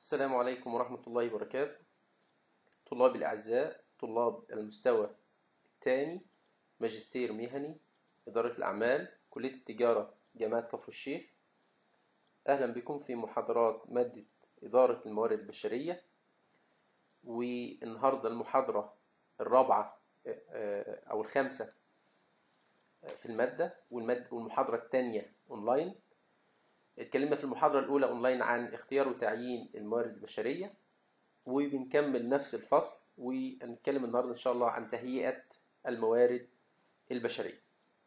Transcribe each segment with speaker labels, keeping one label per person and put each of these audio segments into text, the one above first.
Speaker 1: السلام عليكم ورحمة الله وبركاته طلاب الأعزاء طلاب المستوى الثاني ماجستير مهني إدارة الأعمال كلية التجارة جامعة كفر الشيخ أهلا بكم في محاضرات مادة إدارة الموارد البشرية والنهاردة المحاضرة الرابعة آه، أو الخامسة في المادة والمادة والمحاضرة الثانية أونلاين اتكلمنا في المحاضرة الأولى أونلاين عن اختيار وتعيين الموارد البشرية وبنكمل نفس الفصل وهنتكلم النهاردة إن شاء الله عن تهيئة الموارد البشرية.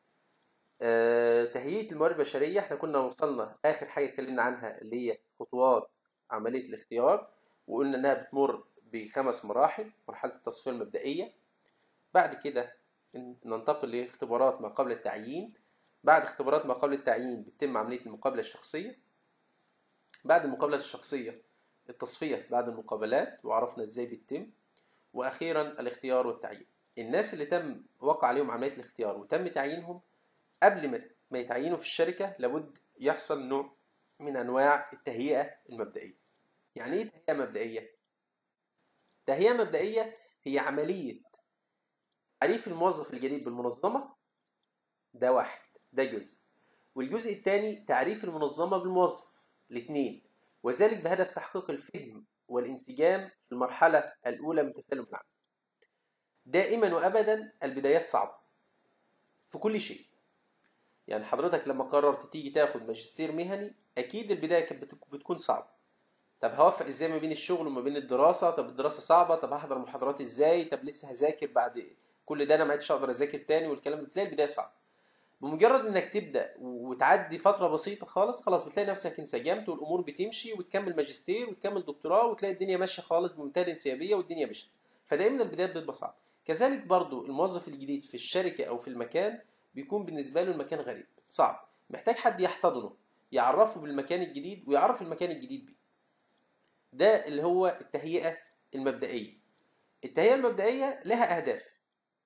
Speaker 1: آه، تهيئة الموارد البشرية احنا كنا وصلنا آخر حاجة اتكلمنا عنها اللي هي خطوات عملية الاختيار وقلنا إنها بتمر بخمس مراحل مرحلة التصفية المبدئية بعد كده ننتقل لاختبارات ما قبل التعيين بعد اختبارات ما قبل التعيين بتتم عملية المقابلة الشخصية بعد المقابلة الشخصية التصفية بعد المقابلات وعرفنا ازاي بتتم واخيرا الاختيار والتعيين الناس اللي تم وقع عليهم عملية الاختيار وتم تعيينهم قبل ما ما يتعينوا في الشركة لابد يحصل نوع من انواع التهيئة المبدئية يعني ايه تهيئة مبدئية؟ تهيئة مبدئية هي عملية تعريف الموظف الجديد بالمنظمة ده واحد ده جزء والجزء الثاني تعريف المنظمة بالموظف الاثنين وذلك بهدف تحقيق الفهم والانسجام في المرحلة الأولى من تسلم العمل دائما وأبدا البدايات صعبة في كل شيء يعني حضرتك لما قررت تيجي تاخد ماجستير مهني أكيد البداية كانت بت- بتكون صعبة طب هوفق ازاي ما بين الشغل وما بين الدراسة طب الدراسة صعبة طب هحضر محاضرات ازاي طب لسه هذاكر بعد كل ده انا ما عدتش اقدر اذاكر تاني والكلام ده بتلاقي البداية صعبة بمجرد انك تبدا وتعدي فتره بسيطه خالص خلاص بتلاقي نفسك انسجمت والامور بتمشي وتكمل ماجستير وتكمل دكتوراه وتلاقي الدنيا ماشيه خالص بمنتهى الانسيابيه والدنيا مشت فدايما البدايات بتبقى صعبه كذلك برضو الموظف الجديد في الشركه او في المكان بيكون بالنسبه له المكان غريب صعب محتاج حد يحتضنه يعرفه بالمكان الجديد ويعرف المكان الجديد بيه ده اللي هو التهيئه المبدئيه التهيئه المبدئيه لها اهداف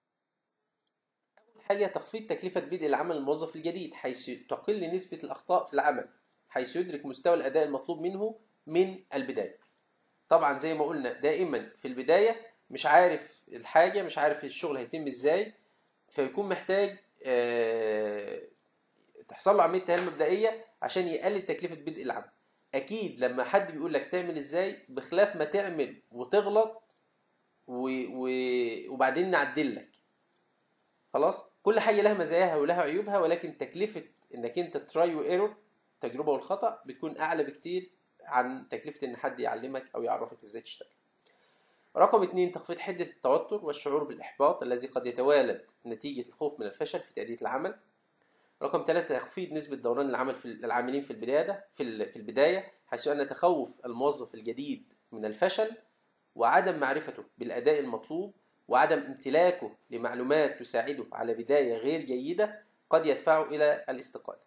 Speaker 1: حاجة تخفيض تكلفة بدء العمل الموظف الجديد حيث تقل نسبة الأخطاء في العمل حيث يدرك مستوى الأداء المطلوب منه من البداية طبعا زي ما قلنا دائما في البداية مش عارف الحاجة مش عارف الشغل هيتم ازاي فيكون محتاج آه، تحصل له عملية تهيئة مبدئية عشان يقلل تكلفة بدء العمل أكيد لما حد بيقول لك تعمل ازاي بخلاف ما تعمل وتغلط و... و... وبعدين نعدل لك خلاص كل حاجه لها مزاياها ولها عيوبها ولكن تكلفه انك انت تراي وايرور التجربه والخطا بتكون اعلى بكتير عن تكلفه ان حد يعلمك او يعرفك ازاي تشتغل رقم اتنين تخفيض حدة التوتر والشعور بالإحباط الذي قد يتوالد نتيجة الخوف من الفشل في تأدية العمل. رقم ثلاثة تخفيض نسبة دوران العمل في العاملين في البداية في ال- في البداية حيث أن تخوف الموظف الجديد من الفشل وعدم معرفته بالأداء المطلوب وعدم امتلاكه لمعلومات تساعده على بداية غير جيدة قد يدفعه إلى الاستقالة.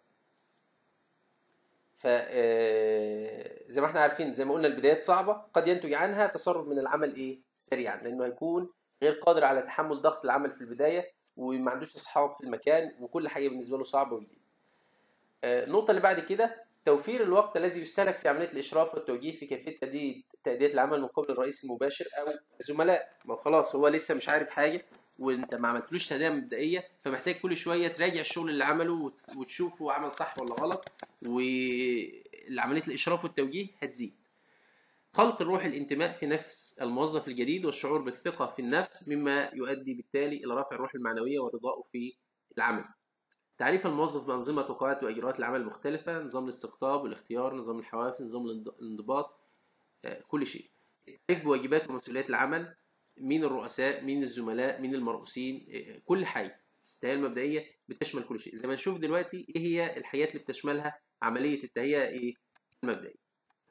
Speaker 1: ف آه، زي ما احنا عارفين زي ما قلنا البدايات صعبة قد ينتج عنها تسرب من العمل ايه سريعا لأنه هيكون غير قادر على تحمل ضغط العمل في البداية وما عندوش أصحاب في المكان وكل حاجة بالنسبة له صعبة وجديدة. آه، النقطة اللي بعد كده توفير الوقت الذي يستهلك في عملية الإشراف والتوجيه في كيفية تأدية تأدية العمل من قبل الرئيس المباشر أو الزملاء ما هو خلاص هو لسه مش عارف حاجة وانت ما عملتلوش تهيئة مبدئية فمحتاج كل شوية تراجع الشغل اللي عمله وت- وتشوف هو عمل صح ولا غلط وعملية الإشراف والتوجيه هتزيد خلق الروح الانتماء في نفس الموظف الجديد والشعور بالثقة في النفس مما يؤدي بالتالي إلى رفع الروح المعنوية ورضائه في العمل تعريف الموظف بأنظمة وقواعد وإجراءات العمل المختلفة نظام الاستقطاب والاختيار نظام الحوافز نظام الانض- الانضباط آه، كل شيء التعريف بواجبات ومسؤوليات العمل مين الرؤساء مين الزملاء مين المرؤوسين آه، كل حاجة التهيئة المبدئية بتشمل كل شيء زي ما نشوف دلوقتي ايه هي الحاجات اللي بتشملها عملية التهيئة ايه المبدئية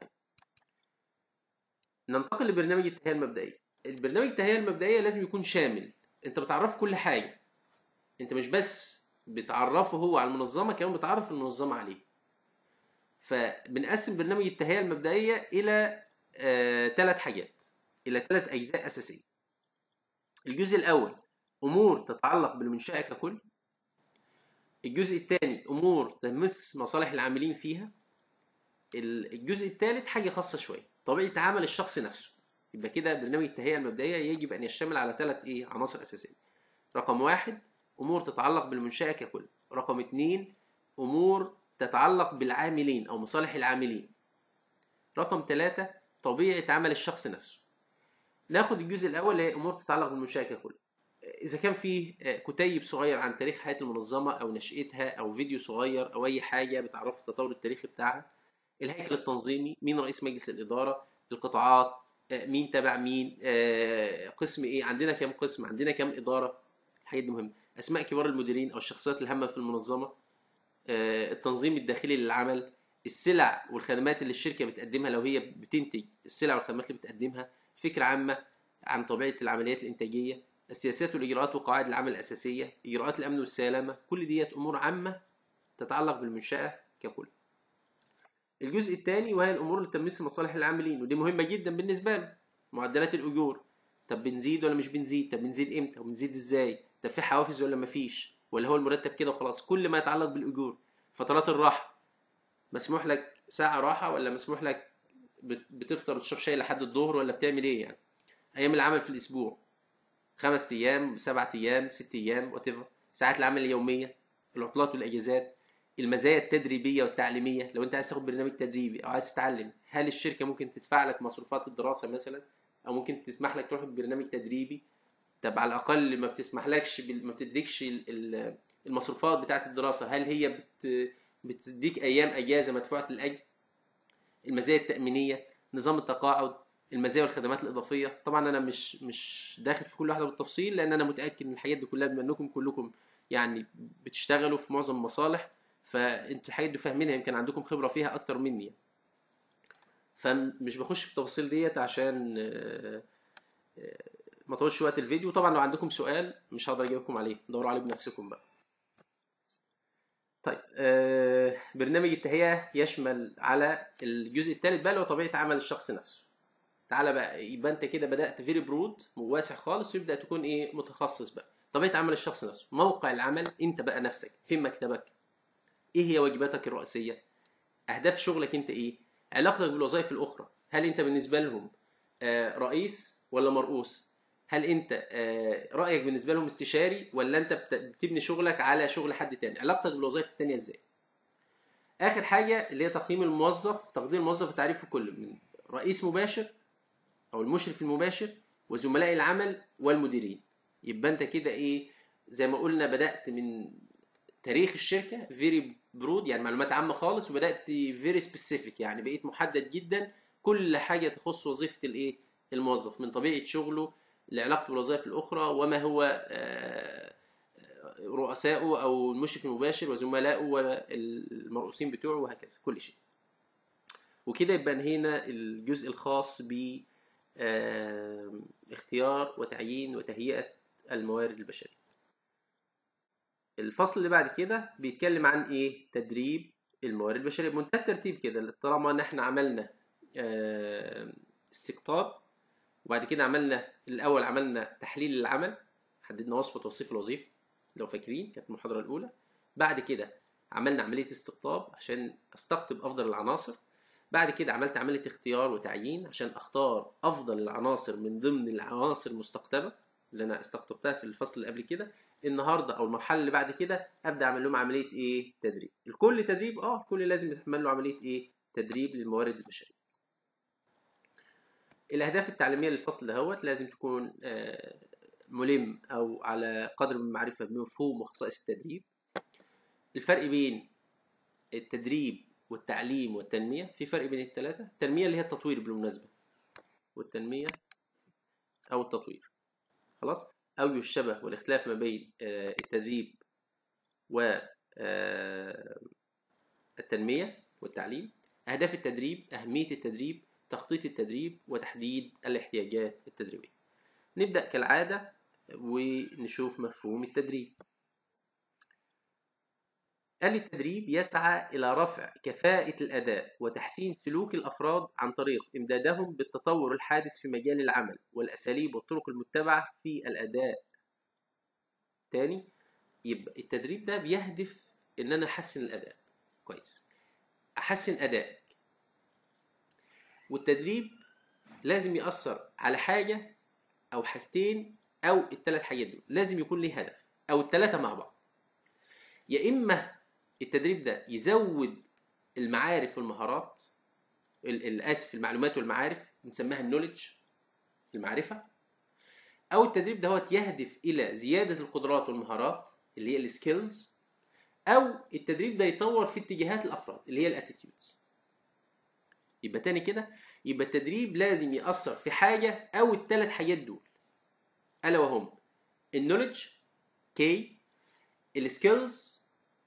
Speaker 1: ننتقل لبرنامج التهيئة المبدئية البرنامج التهيئة المبدئية لازم يكون شامل انت بتعرفه كل حاجة انت مش بس بتعرفه هو على المنظمة كمان بتعرف المنظمة عليه فبنقسم برنامج التهيئة المبدئية إلى ثلاث حاجات إلى ثلاث أجزاء أساسية الجزء الأول أمور تتعلق بالمنشأة ككل الجزء الثاني أمور تمس مصالح العاملين فيها الجزء الثالث حاجة خاصة شوية طبيعه عمل الشخص نفسه يبقى كده برنامج التهيئه المبدئيه يجب ان يشتمل على ثلاث ايه عناصر اساسيه رقم واحد امور تتعلق بالمنشاه ككل رقم اثنين امور تتعلق بالعاملين او مصالح العاملين رقم ثلاثة طبيعه عمل الشخص نفسه ناخد الجزء الاول اللي هي امور تتعلق بالمنشاه ككل اذا كان فيه كتيب صغير عن تاريخ حياه المنظمه او نشاتها او فيديو صغير او اي حاجه بتعرف التطور التاريخي بتاعها الهيكل التنظيمي مين رئيس مجلس الاداره القطاعات مين تبع مين قسم ايه عندنا كام قسم عندنا كام اداره الحاجات دي مهمه اسماء كبار المديرين او الشخصيات الهامه في المنظمه التنظيم الداخلي للعمل السلع والخدمات اللي الشركه بتقدمها لو هي بتنتج السلع والخدمات اللي بتقدمها فكره عامه عن طبيعه العمليات الانتاجيه السياسات والاجراءات وقواعد العمل الاساسيه اجراءات الامن والسلامه كل ديت امور عامه تتعلق بالمنشاه ككل الجزء الثاني وهي الامور اللي تمس مصالح العاملين ودي مهمه جدا بالنسبه له معدلات الاجور طب بنزيد ولا مش بنزيد طب بنزيد امتى وبنزيد ازاي طب في حوافز ولا مفيش ولا هو المرتب كده وخلاص كل ما يتعلق بالاجور فترات الراحه مسموح لك ساعه راحه ولا مسموح لك بتفطر وتشرب شاي لحد الظهر ولا بتعمل ايه يعني ايام العمل في الاسبوع خمس ايام سبعة ايام ست ايام وات ساعات العمل اليوميه العطلات والاجازات المزايا التدريبيه والتعليميه لو انت عايز تاخد برنامج تدريبي او عايز تتعلم هل الشركه ممكن تدفع لك مصروفات الدراسه مثلا او ممكن تسمح لك تروح برنامج تدريبي طب على الاقل ما بتسمحلكش بال... ما بتديكش المصروفات بتاعه الدراسه هل هي بت... بتديك ايام اجازه مدفوعه الاجر المزايا التامينيه نظام التقاعد المزايا والخدمات الاضافيه طبعا انا مش مش داخل في كل واحده بالتفصيل لان انا متاكد ان الحاجات دي كلها بما انكم كلكم يعني بتشتغلوا في معظم المصالح فانتوا الحاجات دي فاهمينها يمكن عندكم خبره فيها اكتر مني فمش بخش في التفاصيل ديت عشان ما اطولش وقت الفيديو طبعا لو عندكم سؤال مش هقدر اجاوبكم عليه دوروا عليه بنفسكم بقى طيب آه برنامج التهيئه يشمل على الجزء الثالث بقى اللي هو طبيعه عمل الشخص نفسه تعالى بقى يبقى انت كده بدات فيري برود واسع خالص ويبدا تكون ايه متخصص بقى طبيعه عمل الشخص نفسه موقع العمل انت بقى نفسك فين مكتبك ايه هي واجباتك الرئيسيه اهداف شغلك انت ايه علاقتك بالوظائف الاخرى هل انت بالنسبه لهم آه رئيس ولا مرؤوس هل انت آه رايك بالنسبه لهم استشاري ولا انت بتبني شغلك على شغل حد تاني علاقتك بالوظائف التانيه ازاي اخر حاجه اللي هي تقييم الموظف تقدير الموظف وتعريفه كله من رئيس مباشر او المشرف المباشر وزملاء العمل والمديرين يبقى انت كده ايه زي ما قلنا بدات من تاريخ الشركه فيري برود يعني معلومات عامه خالص وبدات فيري سبيسيفيك يعني بقيت محدد جدا كل حاجه تخص وظيفه الايه الموظف من طبيعه شغله لعلاقته بالوظائف الاخرى وما هو رؤسائه او المشرف المباشر وزملائه والمرؤوسين بتوعه وهكذا كل شيء وكده يبقى انهينا الجزء الخاص ب اختيار وتعيين وتهيئه الموارد البشريه الفصل اللي بعد كده بيتكلم عن ايه تدريب الموارد البشريه بمنتهى الترتيب كده طالما ان احنا عملنا استقطاب وبعد كده عملنا الاول عملنا تحليل العمل حددنا وصفه توصيف الوظيفه لو فاكرين كانت المحاضره الاولى بعد كده عملنا عمليه استقطاب عشان استقطب افضل العناصر بعد كده عملت عمليه اختيار وتعيين عشان اختار افضل العناصر من ضمن العناصر المستقطبه اللي انا استقطبتها في الفصل اللي قبل كده النهارده او المرحله اللي بعد كده ابدا اعمل لهم عمليه ايه تدريب الكل تدريب اه الكل لازم يتعمل له عمليه ايه تدريب للموارد البشريه الاهداف التعليميه للفصل دهوت لازم تكون آه ملم او على قدر من المعرفه بمفهوم وخصائص التدريب الفرق بين التدريب والتعليم والتنميه في فرق بين الثلاثه التنميه اللي هي التطوير بالمناسبه والتنميه او التطوير خلاص أوجه الشبه والاختلاف ما بين التدريب والتنمية والتعليم أهداف التدريب أهمية التدريب تخطيط التدريب وتحديد الاحتياجات التدريبية نبدأ كالعادة ونشوف مفهوم التدريب قال التدريب يسعى إلى رفع كفاءة الأداء وتحسين سلوك الأفراد عن طريق إمدادهم بالتطور الحادث في مجال العمل والأساليب والطرق المتبعة في الأداء. تاني يبقى التدريب ده بيهدف إن أنا أحسن الأداء. كويس. أحسن أدائك. والتدريب لازم يأثر على حاجة أو حاجتين أو الثلاث حاجات دول لازم يكون ليه هدف أو الثلاثة مع بعض يا إما التدريب ده يزود المعارف والمهارات ال- الآسف المعلومات والمعارف بنسميها النولج المعرفة أو التدريب ده يهدف إلى زيادة القدرات والمهارات اللي هي السكيلز أو التدريب ده يطور في اتجاهات الأفراد اللي هي الاتيتيودز يبقى تاني كده يبقى التدريب لازم يأثر في حاجة أو الثلاث حاجات دول ألا وهم النولج كي السكيلز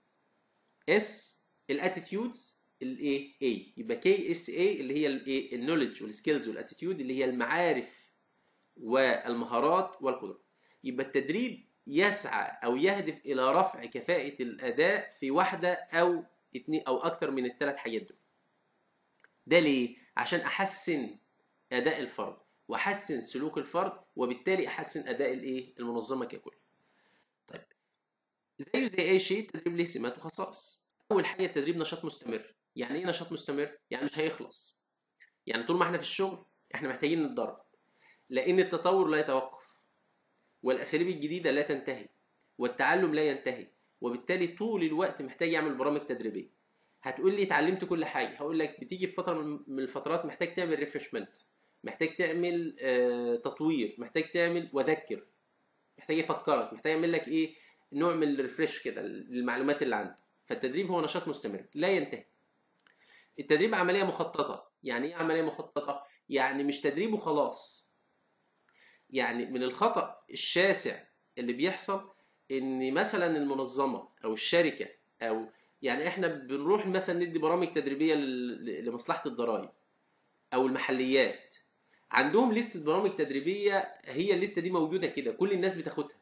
Speaker 1: اس الاتيتيودز الايه اي يبقى كي اس اي اللي هي الايه النولج والسكيلز والاتيتيود اللي هي المعارف والمهارات والقدرات يبقى التدريب يسعى او يهدف الى رفع كفاءة الاداء في واحدة او اتنين او اكتر من الثلاث حاجات دول ده ليه عشان احسن اداء الفرد واحسن سلوك الفرد وبالتالي احسن اداء الايه المنظمه ككل طيب زيه زي اي شيء التدريب ليه سمات وخصائص اول حاجه التدريب نشاط مستمر يعني ايه نشاط مستمر يعني مش هيخلص يعني طول ما احنا في الشغل احنا محتاجين نتدرب لان التطور لا يتوقف والاساليب الجديده لا تنتهي والتعلم لا ينتهي وبالتالي طول الوقت محتاج يعمل برامج تدريبيه هتقول لي اتعلمت كل حاجه هقول لك بتيجي في فتره من الفترات محتاج تعمل ريفرشمنت محتاج تعمل آه تطوير محتاج تعمل وذكر محتاج يفكرك محتاج يعمل لك ايه نوع من الريفرش كده للمعلومات اللي عندك فالتدريب هو نشاط مستمر لا ينتهي التدريب عمليه مخططه يعني ايه عمليه مخططه يعني مش تدريب وخلاص يعني من الخطا الشاسع اللي بيحصل ان مثلا المنظمه او الشركه او يعني احنا بنروح مثلا ندي برامج تدريبيه لمصلحه الضرائب او المحليات عندهم لسته برامج تدريبيه هي الليسته دي موجوده كده كل الناس بتاخدها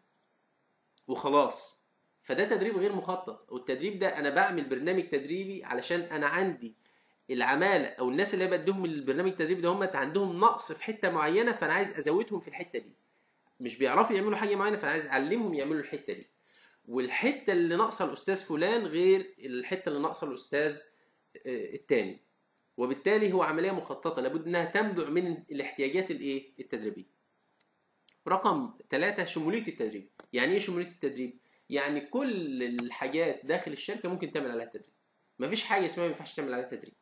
Speaker 1: وخلاص فده تدريب غير مخطط والتدريب ده انا بعمل برنامج تدريبي علشان انا عندي العماله او الناس اللي بديهم البرنامج التدريبي ده هم عندهم نقص في حته معينه فانا عايز ازودهم في الحته دي مش بيعرفوا يعملوا حاجه معينه فانا عايز اعلمهم يعملوا الحته دي والحته اللي ناقصه الاستاذ فلان غير الحته اللي ناقصه الاستاذ الثاني وبالتالي هو عمليه مخططه لابد انها تنبع من الاحتياجات الايه التدريبيه رقم ثلاثة شمولية التدريب يعني ايه شمولية التدريب يعني كل الحاجات داخل الشركة ممكن تعمل عليها تدريب مفيش حاجة اسمها ما ينفعش تعمل عليها تدريب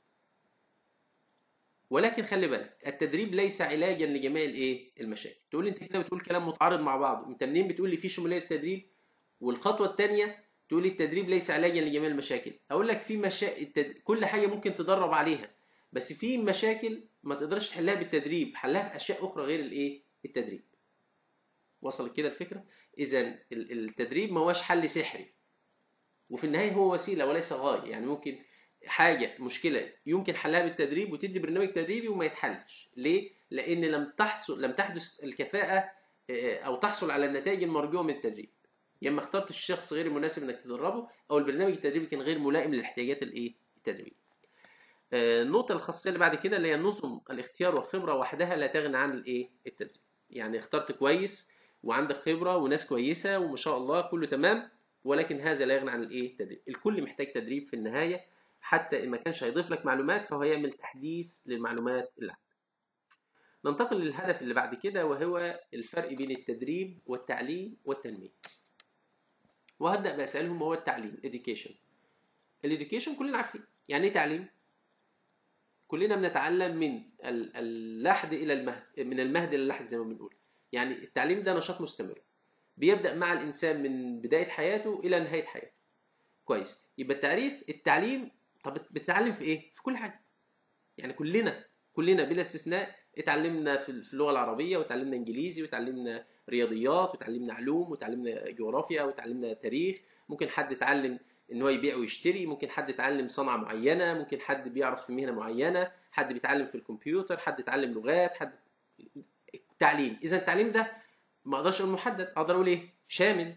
Speaker 1: ولكن خلي بالك التدريب ليس علاجا لجميع الايه المشاكل تقول لي انت كده بتقول كلام متعارض مع بعض انت منين بتقول لي في شموليه للتدريب والخطوه الثانيه تقول لي التدريب ليس علاجا لجميع المشاكل اقول لك في مشاكل التد... كل حاجه ممكن تدرب عليها بس في مشاكل ما تقدرش تحلها بالتدريب حلها باشياء اخرى غير الايه التدريب وصلت كده الفكره اذا التدريب ما هوش حل سحري وفي النهايه هو وسيله وليس غايه يعني ممكن حاجه مشكله يمكن حلها بالتدريب وتدي برنامج تدريبي وما يتحلش ليه لان لم تحصل لم تحدث الكفاءه او تحصل على النتائج المرجوه من التدريب يا اما اخترت الشخص غير المناسب انك تدربه او البرنامج التدريبي كان غير ملائم للاحتياجات الايه التدريبيه النقطه الخاصيه اللي بعد كده اللي هي نظم الاختيار والخبره وحدها لا تغني عن الايه التدريب يعني اخترت كويس وعندك خبره وناس كويسه وما شاء الله كله تمام ولكن هذا لا يغني عن الايه التدريب الكل محتاج تدريب في النهايه حتى إن ما كانش هيضيف لك معلومات فهو يعمل تحديث للمعلومات اللي عندك. ننتقل للهدف اللي بعد كده وهو الفرق بين التدريب والتعليم والتنمية. وهبدأ بأسألهم وهو التعليم education. الإديوكيشن كلنا عارفين يعني إيه تعليم؟ كلنا بنتعلم من اللحد إلى المهد من المهد إلى اللحد زي ما بنقول. يعني التعليم ده نشاط مستمر. بيبدأ مع الإنسان من بداية حياته إلى نهاية حياته. كويس يبقى التعريف التعليم طب بتتعلم في ايه؟ في كل حاجه. يعني كلنا كلنا بلا استثناء اتعلمنا في اللغه العربيه وتعلمنا انجليزي وتعلمنا رياضيات وتعلمنا علوم وتعلمنا جغرافيا وتعلمنا تاريخ، ممكن حد اتعلم ان هو يبيع ويشتري، ممكن حد اتعلم صنعه معينه، ممكن حد بيعرف في مهنه معينه، حد بيتعلم في الكمبيوتر، حد اتعلم لغات، حد تعليم، اذا التعليم ده ما اقدرش اقول محدد، اقدر اقول ايه؟ شامل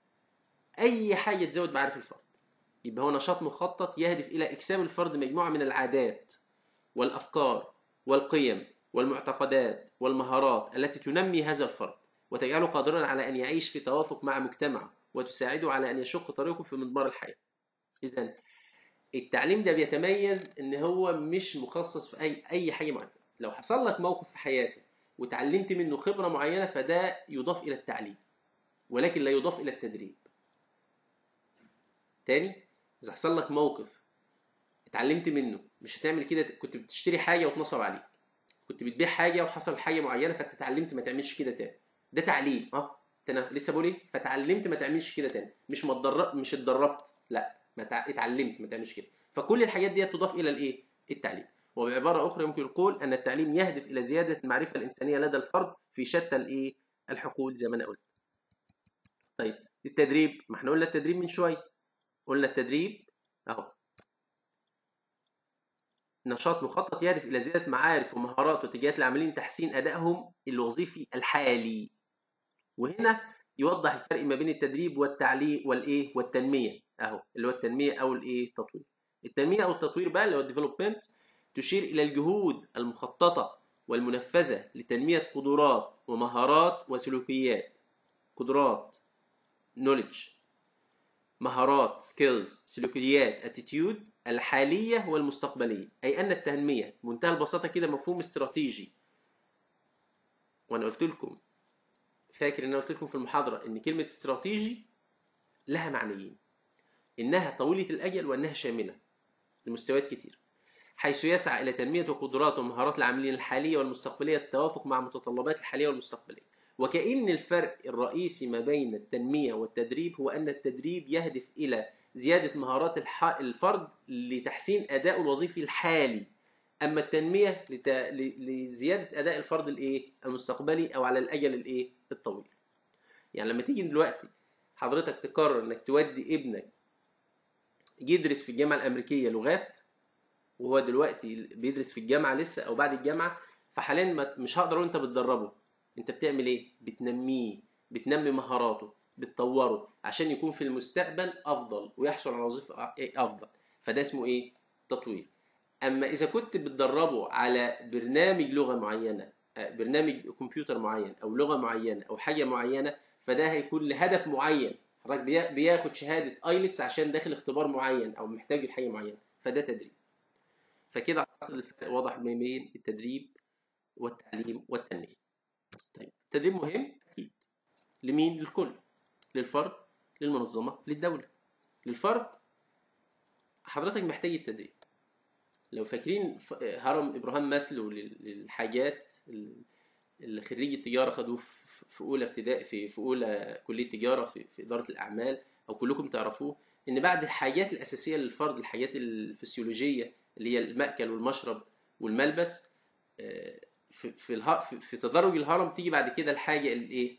Speaker 1: اي حاجه تزود معارف الفرد. يبقى هو نشاط مخطط يهدف إلى إكساب الفرد مجموعة من العادات والأفكار والقيم والمعتقدات والمهارات التي تنمي هذا الفرد وتجعله قادرا على أن يعيش في توافق مع مجتمعه وتساعده على أن يشق طريقه في مضمار الحياة. إذا التعليم ده بيتميز إن هو مش مخصص في أي أي حاجة معينة. لو حصل لك موقف في حياتك وتعلمت منه خبره معينه فده يضاف الى التعليم ولكن لا يضاف الى التدريب تاني اذا حصل لك موقف اتعلمت منه مش هتعمل كده كنت بتشتري حاجه واتنصب عليك كنت بتبيع حاجه وحصل حاجه معينه فانت اتعلمت ما تعملش كده تاني ده تعليم اه انا لسه بقول ايه فتعلمت ما تعملش كده تاني مش ما اتدرب مش اتدربت لا ما تع... اتعلمت ما تعملش كده فكل الحاجات دي تضاف الى الايه التعليم وبعباره اخرى يمكن القول ان التعليم يهدف الى زياده المعرفه الانسانيه لدى الفرد في شتى الايه الحقول زي ما انا قلت طيب التدريب ما احنا قلنا التدريب من شويه قلنا التدريب اهو نشاط مخطط يهدف الى زياده معارف ومهارات واتجاهات العاملين تحسين ادائهم الوظيفي الحالي وهنا يوضح الفرق ما بين التدريب والتعليم والايه والتنميه اهو اللي هو التنميه او الايه التطوير التنميه او التطوير بقى اللي هو الديفلوبمنت تشير الى الجهود المخططه والمنفذه لتنميه قدرات ومهارات وسلوكيات قدرات knowledge مهارات سكيلز سلوكيات اتيتيود الحاليه والمستقبليه اي ان التنميه بمنتهى البساطه كده مفهوم استراتيجي وانا قلت لكم فاكر ان انا قلت لكم في المحاضره ان كلمه استراتيجي لها معنيين انها طويله الاجل وانها شامله لمستويات كتير حيث يسعى الى تنميه قدرات ومهارات العاملين الحاليه والمستقبليه التوافق مع متطلبات الحاليه والمستقبليه وكأن الفرق الرئيسي ما بين التنمية والتدريب هو أن التدريب يهدف إلى زيادة مهارات الفرد لتحسين أدائه الوظيفي الحالي أما التنمية لت... لزيادة أداء الفرد الإيه؟ المستقبلي أو على الأجل الإيه؟ الطويل يعني لما تيجي دلوقتي حضرتك تقرر انك تودي ابنك يدرس في الجامعه الامريكيه لغات وهو دلوقتي بيدرس في الجامعه لسه او بعد الجامعه فحاليا مش هقدر وانت بتدربه انت بتعمل ايه بتنميه بتنمي مهاراته بتطوره عشان يكون في المستقبل افضل ويحصل على وظيفه افضل فده اسمه ايه تطوير اما اذا كنت بتدربه على برنامج لغه معينه برنامج كمبيوتر معين او لغه معينه او حاجه معينه فده هيكون لهدف معين حضرتك بياخد شهاده ايلتس عشان داخل اختبار معين او محتاج لحاجه معينه فده تدريب فكده اعتقد الفرق واضح ما بين التدريب والتعليم والتنميه طيب التدريب مهم اكيد لمين للكل للفرد للمنظمه للدوله للفرد حضرتك محتاج التدريب لو فاكرين هرم ابراهام ماسلو للحاجات اللي خريج التجاره خدوه في اولى ابتدائي في في اولى كليه تجاره في, في اداره الاعمال او كلكم تعرفوه ان بعد الحاجات الاساسيه للفرد الحاجات الفسيولوجيه اللي هي المأكل والمشرب والملبس في في, في تدرج الهرم تيجي بعد كده الحاجه الايه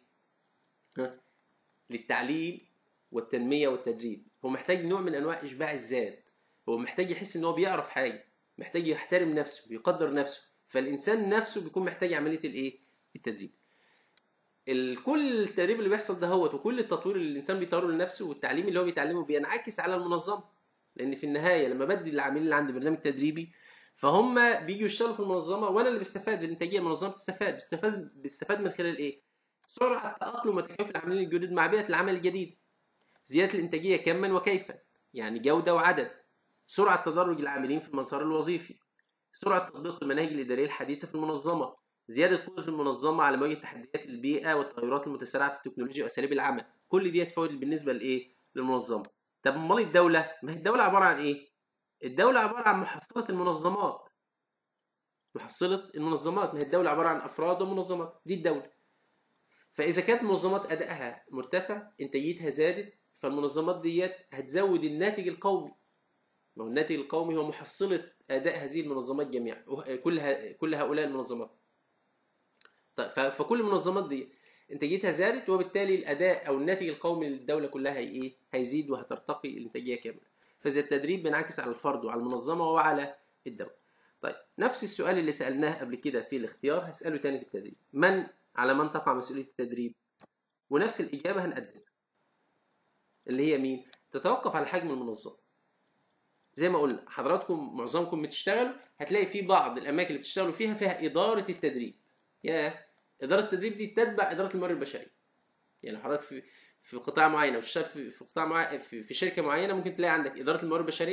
Speaker 1: للتعليم والتنميه والتدريب هو محتاج نوع من انواع اشباع الذات هو محتاج يحس ان هو بيعرف حاجه محتاج يحترم نفسه بيقدر نفسه فالانسان نفسه بيكون محتاج عمليه الايه التدريب كل التدريب اللي بيحصل ده هو وكل التطوير اللي الانسان بيطوره لنفسه والتعليم اللي هو بيتعلمه بينعكس على المنظمه لان في النهايه لما بدي العاملين اللي عندي برنامج تدريبي فهم بيجوا يشتغلوا في المنظمه وانا اللي بستفاد الانتاجيه المنظمه بتستفاد بتستفاد بتستفاد من خلال ايه؟ سرعه تاقلم وتكيف العاملين الجدد مع بيئه العمل الجديد زياده الانتاجيه كما وكيفا يعني جوده وعدد سرعه تدرج العاملين في المسار الوظيفي سرعه تطبيق المناهج الاداريه الحديثه في المنظمه زياده قدره المنظمه على مواجهه تحديات البيئه والتغيرات المتسارعه في التكنولوجيا واساليب العمل كل دي فوائد بالنسبه لايه للمنظمه طب امال الدوله ما هي الدوله عباره عن ايه الدوله عباره عن محصله المنظمات محصله المنظمات ما هي الدوله عباره عن افراد ومنظمات دي الدوله فاذا كانت المنظمات ادائها مرتفع انتاجيتها زادت فالمنظمات ديت هتزود الناتج القومي ما هو الناتج القومي هو محصله اداء هذه المنظمات جميعا كل كل هؤلاء المنظمات طيب فكل المنظمات دي انتاجيتها زادت وبالتالي الاداء او الناتج القومي للدوله كلها هي ايه هيزيد وهترتقي الانتاجيه كامله فاذا التدريب بينعكس على الفرد وعلى المنظمه وعلى الدوله طيب نفس السؤال اللي سالناه قبل كده في الاختيار هساله تاني في التدريب من على من تقع مسؤوليه التدريب ونفس الاجابه هنقدمها اللي هي مين تتوقف على حجم المنظمه زي ما قلنا حضراتكم معظمكم بتشتغلوا هتلاقي في بعض الاماكن اللي بتشتغلوا فيها فيها اداره التدريب يا اداره التدريب دي تتبع اداره الموارد البشريه يعني حضرتك في في قطاع معين او تشتغل في, في قطاع معين في, في شركه معينه ممكن تلاقي عندك اداره الموارد البشريه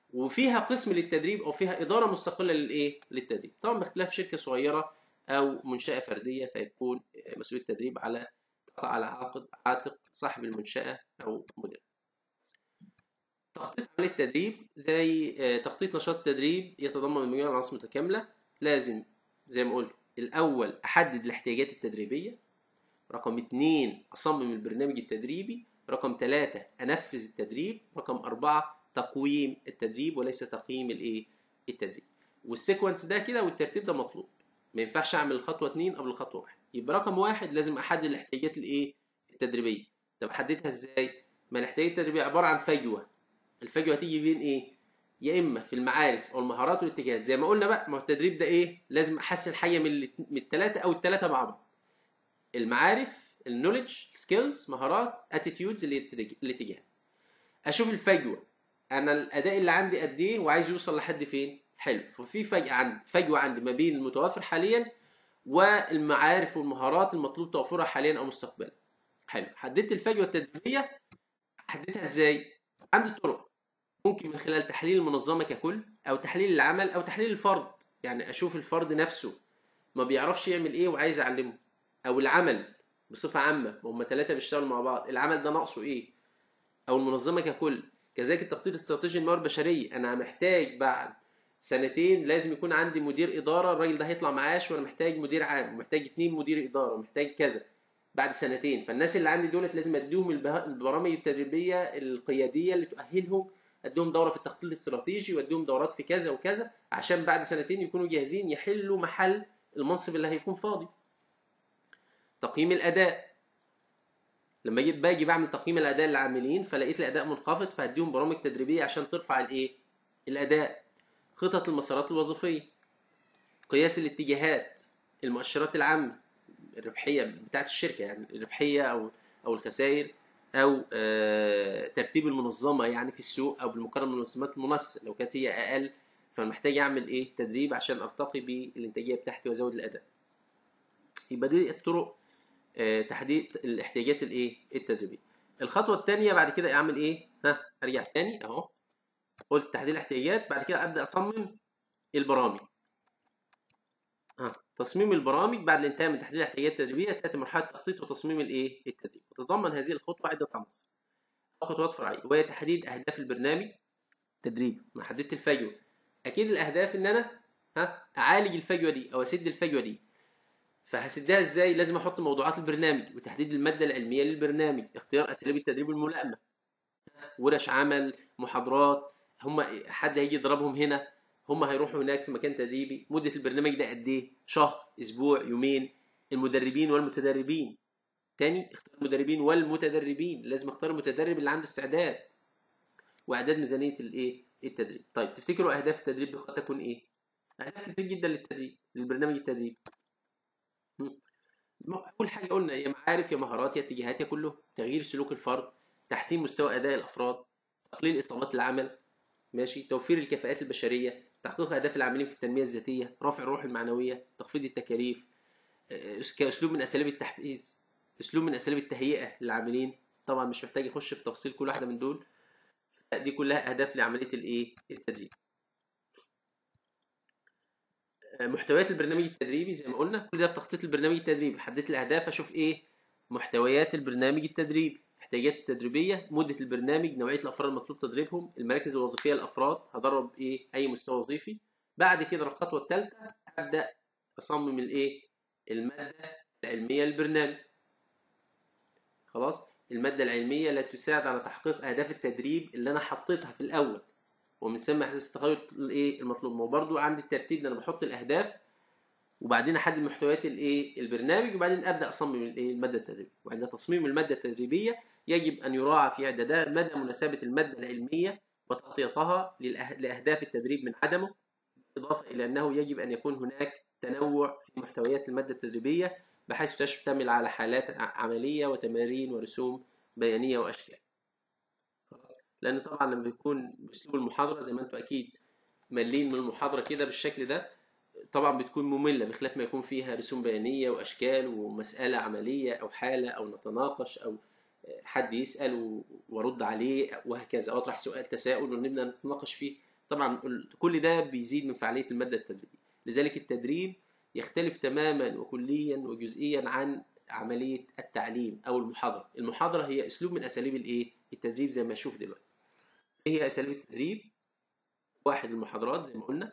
Speaker 1: وفيها قسم للتدريب او فيها اداره مستقله للايه للتدريب طبعا باختلاف شركه صغيره او منشاه فرديه فيكون مسؤوليه التدريب على تقع على عقد عاتق صاحب المنشاه او مدير تخطيط عمليه التدريب زي آه، تخطيط نشاط التدريب يتضمن مجموعه من العناصر متكامله لازم زي ما قلت الاول احدد الاحتياجات التدريبيه رقم اتنين اصمم البرنامج التدريبي رقم ثلاثة انفذ التدريب رقم أربعة تقويم التدريب وليس تقييم الايه التدريب والسيكونس ده كده والترتيب ده مطلوب ما ينفعش اعمل الخطوه اتنين قبل الخطوه واحد يبقى رقم واحد لازم احدد الاحتياجات الايه التدريبيه طب احددها ازاي ما الاحتياجات التدريبيه عباره عن فجوه الفجوه هتيجي بين ايه يا اما في المعارف او المهارات والاتجاهات زي ما قلنا بقى ما هو التدريب ده ايه لازم احسن حاجه من الات- من الثلاثه او الثلاثه مع بعض المعارف النولج سكيلز مهارات اتيتيودز الاتجاه اشوف الفجوه انا الاداء اللي عندي قد ايه وعايز يوصل لحد فين حلو ففي فجأة عندي فجوه عندي ما بين المتوفر حاليا والمعارف والمهارات المطلوب توفرها حاليا او مستقبلا حلو حددت الفجوه التدريبيه احددها ازاي عندي طرق ممكن من خلال تحليل المنظمه ككل او تحليل العمل او تحليل الفرد يعني اشوف الفرد نفسه ما بيعرفش يعمل ايه وعايز اعلمه او العمل بصفه عامه ما هم ثلاثه بيشتغلوا مع بعض العمل ده ناقصه ايه او المنظمه ككل كذلك التخطيط الاستراتيجي للموارد البشريه انا محتاج بعد سنتين لازم يكون عندي مدير اداره الراجل ده هيطلع معاش وانا محتاج مدير عام ومحتاج اتنين مدير اداره ومحتاج كذا بعد سنتين فالناس اللي عندي دولت لازم اديهم البه- البرامج التدريبيه القياديه اللي تؤهلهم اديهم دوره في التخطيط الاستراتيجي واديهم دورات في كذا وكذا عشان بعد سنتين يكونوا جاهزين يحلوا محل المنصب اللي هيكون فاضي تقييم الاداء لما اجي باجي بعمل تقييم الاداء للعاملين فلقيت الاداء منخفض فهديهم برامج تدريبيه عشان ترفع الايه الاداء خطط المسارات الوظيفيه قياس الاتجاهات المؤشرات العامه الربحيه بتاعت الشركه يعني الربحيه او او الخسائر او آه، ترتيب المنظمه يعني في السوق او بالمقارنه بالمنظمات المنافسه لو كانت هي اقل فمحتاج اعمل ايه تدريب عشان ارتقي بالانتاجيه بتاعتي وازود الاداء يبقى دي الطرق آه، تحديد الاحتياجات الايه التدريبيه الخطوه الثانيه بعد كده اعمل ايه ها ارجع تاني اهو قلت تحديد الاحتياجات بعد كده ابدا اصمم البرامج ها تصميم البرامج بعد الانتهاء من تحديد الاحتياجات التدريبيه تاتي مرحله تخطيط وتصميم الايه التدريب وتتضمن هذه الخطوه عده عناصر خطوات فرعيه وهي تحديد اهداف البرنامج تدريب ما حددت الفجوه اكيد الاهداف ان انا ها اعالج الفجوه دي او اسد الفجوه دي فهسدها ازاي لازم احط موضوعات البرنامج وتحديد الماده العلميه للبرنامج اختيار اساليب التدريب الملائمه ورش عمل محاضرات هم حد هيجي يضربهم هنا هم هيروحوا هناك في مكان تدريبي مده البرنامج ده قد ايه شهر اسبوع يومين المدربين والمتدربين تاني اختار المدربين والمتدربين لازم اختار المتدرب اللي عنده استعداد واعداد ميزانيه الايه التدريب طيب تفتكروا اهداف التدريب دي قد تكون ايه اهداف كتير جدا للتدريب للبرنامج التدريبي اول حاجه قلنا يا معارف يا مهارات يا اتجاهات يا كله تغيير سلوك الفرد تحسين مستوى اداء الافراد تقليل اصابات العمل ماشي توفير الكفاءات البشريه تحقيق اهداف العاملين في التنميه الذاتيه رفع الروح المعنويه تخفيض التكاليف آه، كاسلوب من اساليب التحفيز اسلوب من اساليب التهيئه للعاملين طبعا مش محتاج اخش في تفصيل كل واحده من دول دي كلها اهداف لعمليه الايه التدريب محتويات البرنامج التدريبي زي ما قلنا كل ده في تخطيط البرنامج التدريبي حددت الاهداف اشوف ايه محتويات البرنامج التدريبي الاحتياجات التدريبيه مده البرنامج نوعيه الافراد المطلوب تدريبهم المراكز الوظيفيه للافراد هدرب ايه اي مستوى وظيفي بعد كده الخطوه الثالثه ابدا اصمم الايه الماده العلميه للبرنامج خلاص الماده العلميه التي تساعد على تحقيق اهداف التدريب اللي انا حطيتها في الاول ومن ثم احداث التغير الايه المطلوب ما هو برضو عندي الترتيب ده انا بحط الاهداف وبعدين احدد محتويات الايه البرنامج وبعدين ابدا اصمم الايه الماده التدريبيه وعند تصميم الماده التدريبيه يجب ان يراعى في اعدادها مدى مناسبه الماده العلميه وتغطيتها للأه- لاهداف التدريب من عدمه بالاضافه الى انه يجب ان يكون هناك تنوع في محتويات الماده التدريبيه بحيث تشتمل على حالات ع- عمليه وتمارين ورسوم بيانيه واشكال خلاص؟ لان طبعا لما بيكون باسلوب المحاضره زي ما انتم اكيد ملين من المحاضره كده بالشكل ده طبعا بتكون ممله بخلاف ما يكون فيها رسوم بيانيه واشكال ومساله عمليه او حاله او نتناقش او حد يسال و- وارد عليه وهكذا او اطرح سؤال تساؤل ونبدا نتناقش فيه طبعا ال- كل ده بيزيد من فعاليه الماده التدريبيه لذلك التدريب يختلف تماما وكليا وجزئيا عن عمليه التعليم او المحاضره المحاضره هي اسلوب من اساليب الايه التدريب زي ما اشوف دلوقتي ايه هي اساليب التدريب واحد المحاضرات زي ما قلنا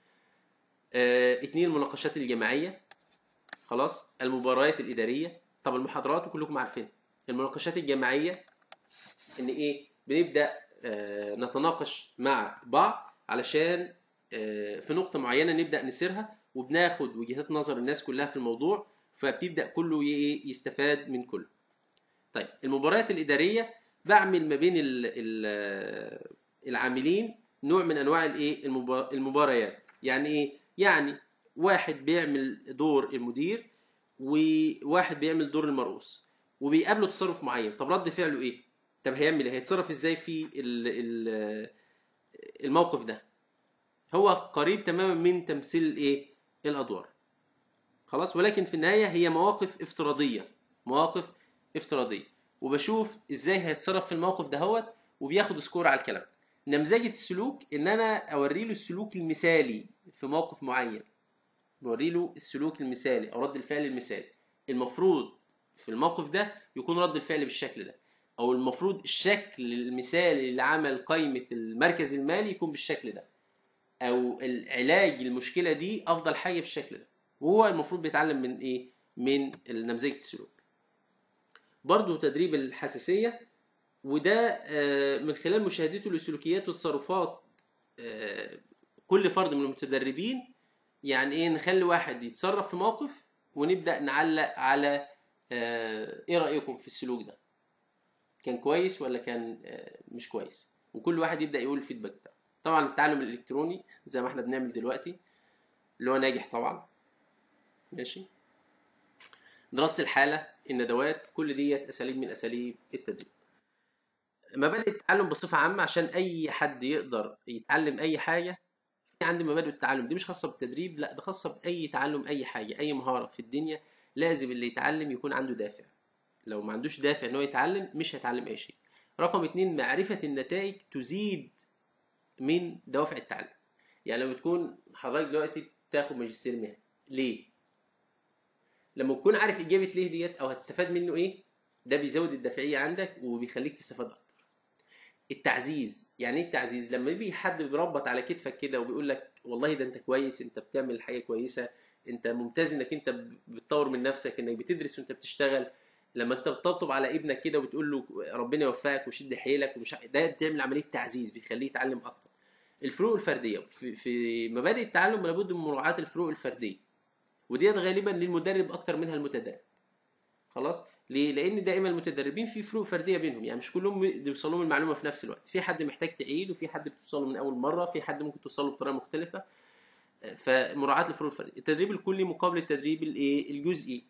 Speaker 1: آه، اتنين المناقشات الجماعيه خلاص المباريات الاداريه طب المحاضرات وكلكم عارفين المناقشات الجماعيه ان ايه بنبدا آه، نتناقش مع بعض علشان آه، في نقطه معينه نبدا نسيرها وبناخد وجهات نظر الناس كلها في الموضوع فبتبدا كله ي- يستفاد من كله طيب المباريات الاداريه بعمل ما بين ال ال العاملين نوع من انواع الايه المبا- المباريات يعني ايه يعني واحد بيعمل دور المدير وواحد بيعمل دور المرؤوس وبيقابله تصرف معين طب رد فعله ايه طب هيعمل ايه هيتصرف ازاي في ال ال الموقف ده هو قريب تماما من تمثيل الايه الادوار خلاص ولكن في النهايه هي مواقف افتراضيه مواقف افتراضيه وبشوف ازاي هيتصرف في الموقف دهوت وبياخد سكور على الكلام ده نمذجه السلوك ان انا اوري له السلوك المثالي في موقف معين بوري له السلوك المثالي او رد الفعل المثالي المفروض في الموقف ده يكون رد الفعل بالشكل ده او المفروض الشكل المثالي لعمل قائمه المركز المالي يكون بالشكل ده او العلاج المشكله دي افضل حاجه بالشكل ده وهو المفروض بيتعلم من ايه من نمذجه السلوك برضه تدريب الحساسيه وده آه، من خلال مشاهدته لسلوكيات وتصرفات آه، كل فرد من المتدربين يعني ايه نخلي واحد يتصرف في موقف ونبدا نعلق على آه، ايه رايكم في السلوك ده كان كويس ولا كان آه، مش كويس وكل واحد يبدا يقول الفيدباك بتاعه طبعا التعلم الالكتروني زي ما احنا بنعمل دلوقتي اللي هو ناجح طبعا ماشي دراسه الحاله الندوات كل ديت اساليب من اساليب التدريب مبادئ التعلم بصفه عامه عشان اي حد يقدر يتعلم اي حاجه في عندي مبادئ التعلم دي مش خاصه بالتدريب لا ده خاصه باي تعلم اي حاجه اي مهاره في الدنيا لازم اللي يتعلم يكون عنده دافع لو ما عندوش دافع ان هو يتعلم مش هيتعلم اي شيء رقم اتنين معرفه النتائج تزيد من دوافع التعلم يعني لما تكون حضرتك دلوقتي بتاخد ماجستير مهني ليه لما تكون عارف اجابه ليه ديت او هتستفاد منه ايه ده بيزود الدافعيه عندك وبيخليك تستفاد اكتر التعزيز يعني ايه التعزيز لما يجي حد بيربط على كتفك كده وبيقول لك والله ده انت كويس انت بتعمل حاجه كويسه انت ممتاز انك انت بتطور من نفسك انك بتدرس وانت بتشتغل لما انت بتطبطب على ابنك كده وبتقول له ربنا يوفقك وشد حيلك ومش ع- ده بتعمل عمليه تعزيز بيخليه يتعلم اكتر الفروق الفرديه في, في مبادئ التعلم لابد من مراعاه الفروق الفرديه وديت غالبا للمدرب اكتر منها المتدرب خلاص ليه لان دائما المتدربين في فروق فرديه بينهم يعني مش كلهم بيوصلوا لهم المعلومه في نفس الوقت في حد محتاج تعيد وفي حد بتوصله من اول مره في حد ممكن توصله بطريقه مختلفه فمراعاه الفروق الفرديه التدريب الكلي مقابل التدريب الايه الجزئي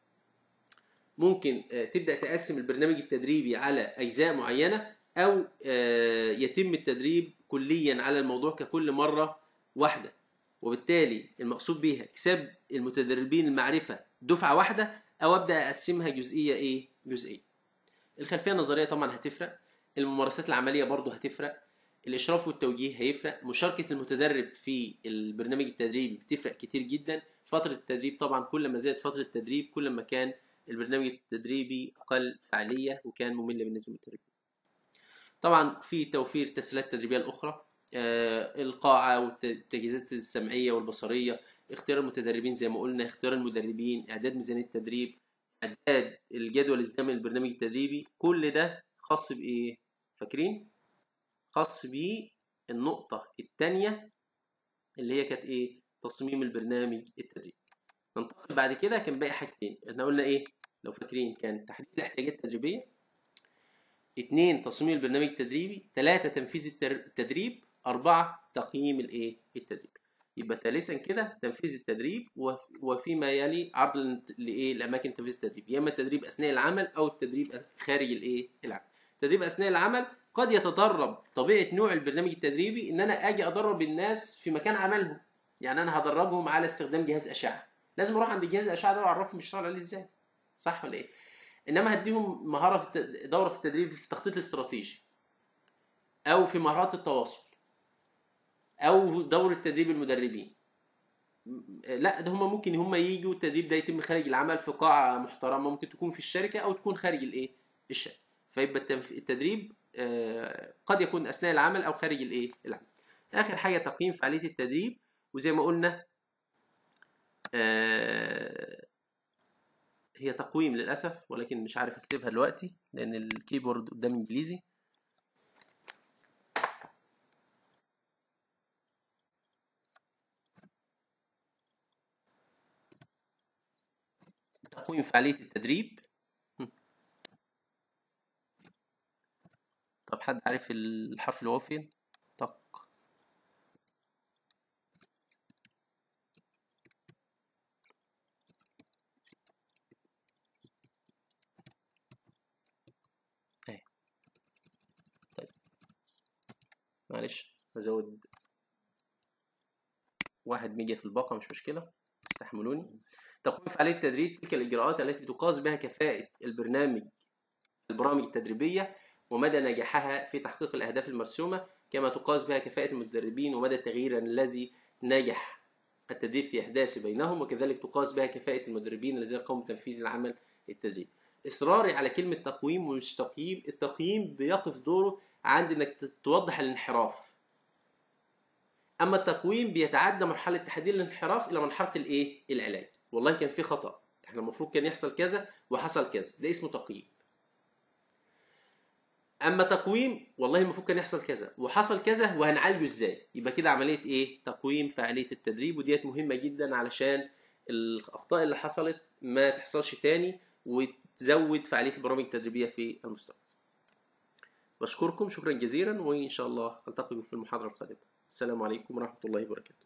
Speaker 1: ممكن آه، تبدا تقسم البرنامج التدريبي على اجزاء معينه او آه، يتم التدريب كليا على الموضوع ككل مره واحده وبالتالي المقصود بيها اكساب المتدربين المعرفه دفعه واحده او ابدا اقسمها جزئيه ايه جزئيه الخلفيه النظريه طبعا هتفرق الممارسات العمليه برضو هتفرق الاشراف والتوجيه هيفرق مشاركه المتدرب في البرنامج التدريبي بتفرق كتير جدا فتره التدريب طبعا كل ما زادت فتره التدريب كل ما كان البرنامج التدريبي اقل فعاليه وكان ممل بالنسبه للمتدربين طبعا في توفير تسهيلات تدريبيه الاخرى آه، القاعه والتجهيزات السمعيه والبصريه اختيار المتدربين زي ما قلنا اختيار المدربين اعداد ميزانيه التدريب اعداد الجدول الزمني للبرنامج التدريبي كل ده خاص بايه فاكرين خاص بالنقطه الثانيه اللي هي كانت ايه تصميم البرنامج التدريبي ننتقل بعد كده كان باقي حاجتين احنا قلنا ايه لو فاكرين كان تحديد الاحتياجات التدريبيه اتنين تصميم البرنامج التدريبي ثلاثة تنفيذ التر- التدريب أربعة تقييم الإيه التدريب يبقى ثالثا كده تنفيذ التدريب وف- وفيما يلي عرض ال- لإيه لأماكن تنفيذ التدريب يا إما التدريب أثناء العمل أو التدريب خارج الإيه العمل التدريب أثناء العمل قد يتطرب طبيعة نوع البرنامج التدريبي إن أنا أجي أدرب الناس في مكان عملهم يعني أنا هدربهم على استخدام جهاز أشعة لازم أروح عند جهاز الأشعة ده وأعرفهم بيشتغل عليه إزاي صح ولا إيه؟ انما هديهم مهاره في التد... دوره في التدريب في التخطيط الاستراتيجي او في مهارات التواصل او دوره تدريب المدربين م- لا ده هم ممكن هم يجوا التدريب ده يتم خارج العمل في قاعه محترمه ممكن تكون في الشركه او تكون خارج الايه الشركه فيبقى التنف- التدريب آه، قد يكون اثناء العمل او خارج الايه العمل اخر حاجه تقييم فعاليه التدريب وزي ما قلنا آه، هي تقويم للاسف ولكن مش عارف اكتبها دلوقتي لان الكيبورد قدام انجليزي تقويم فعاليه التدريب طب حد عارف الحرف اللي هو فين طق اهي طيب معلش هزود واحد ميجا في الباقة مش مشكلة استحملوني تقويم فعالية التدريب تلك الإجراءات التي تقاس بها كفاءة البرنامج البرامج التدريبية ومدى نجاحها في تحقيق الأهداف المرسومة كما تقاس بها كفاءة المدربين ومدى التغيير الذي نجح التدريب في إحداثه بينهم وكذلك تقاس بها كفاءة المدربين الذين قاموا بتنفيذ العمل التدريبي إصراري على كلمة تقويم ومش تقييم التقييم بيقف دوره عند إنك توضح الانحراف اما التقويم بيتعدى مرحله تحديد الانحراف الى مرحله الايه العلاج والله كان في خطا احنا المفروض كان يحصل كذا وحصل كذا ده اسمه تقييم اما تقويم والله المفروض كان يحصل كذا وحصل كذا وهنعالجه ازاي يبقى كده عمليه ايه تقويم فعاليه التدريب وديت مهمه جدا علشان الاخطاء اللي حصلت ما تحصلش تاني وتزود فعاليه البرامج التدريبيه في المستقبل بشكركم شكرا جزيلا وان شاء الله نلتقي في المحاضره القادمه السلام عليكم ورحمه الله وبركاته